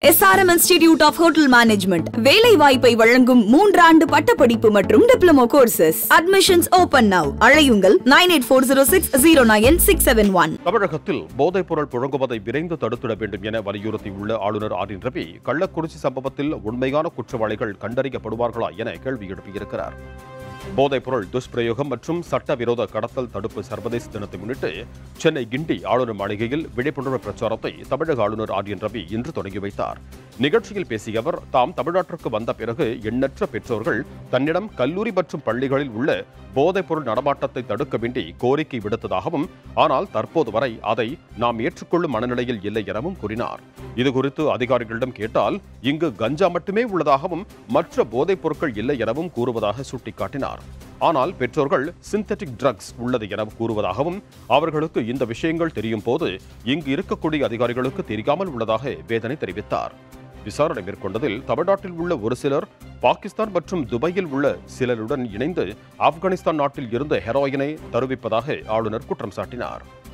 SRM institute of hotel management வேலை வாய்ப்பை வழங்கும் மூன்றாண்டு பட்டப்படிப்பு மற்றும் diploma courses admissions open now அழையுங்கள் nine eight four zero six zero nine six seven one தமிழகத்தில் போதைப்பொருள் புழங்குவதை விரைந்து தடுத்திட வேண்டும் என வலியுறுத்தியுள்ள ஆளுநர் ஆர் என் ரவி கள்ளக்குறிச்சி சம்பவத்தில் உண்மையான குற்றவாளிகள் கண்டறியப்படுவார்களா என கேள்வி எழுப்பியிருக்கிறார் போதைப்பொருள் துஷ்பிரயோகம் மற்றும் சட்டவிரோத கடத்தல் தடுப்பு சர்வதேச தினத்தை முன்னிட்டு சென்னை கிண்டி ஆளுநர் மாளிகையில் விழிப்புணர்வு பிரச்சாரத்தை தமிழக ஆளுநர் ஆர் என் ரவி இன்று தொடங்கி வைத்தார் நிகழ்ச்சியில் பேசிய அவர் தாம் தமிழ்நாட்டிற்கு வந்த பிறகு எண்ணற்ற பெற்றோர்கள் தன்னிடம் கல்லூரி மற்றும் பள்ளிகளில் உள்ள போதைப்பொருள் நடமாட்டத்தை தடுக்க வேண்டி கோரிக்கை விடுத்ததாகவும் ஆனால் தற்போது வரை அதை நாம் ஏற்றுக்கொள்ளும் மனநிலையில் இல்லை எனவும் கூறினார் இதுகுறித்து அதிகாரிகளிடம் கேட்டால் இங்கு கஞ்சா மட்டுமே உள்ளதாகவும் மற்ற போதைப் பொருட்கள் இல்லை எனவும் கூறுவதாக சுட்டிக்காட்டினார் ஆனால் பெற்றோர்கள் சிந்தட்டிக் ட்ரக்ஸ் உள்ளது என கூறுவதாகவும் அவர்களுக்கு இந்த விஷயங்கள் தெரியும் போது இங்கு இருக்கக்கூடிய அதிகாரிகளுக்கு தெரியாமல் உள்ளதாக வேதனை தெரிவித்தார் விசாரணை மேற்கொண்டதில் தமிழ்நாட்டில் உள்ள ஒரு சிலர் பாகிஸ்தான் மற்றும் துபாயில் உள்ள சிலருடன் இணைந்து ஆப்கானிஸ்தான் நாட்டில் இருந்த ஹெரோயினை தருவிப்பதாக ஆளுநர் குற்றம் சாட்டினார்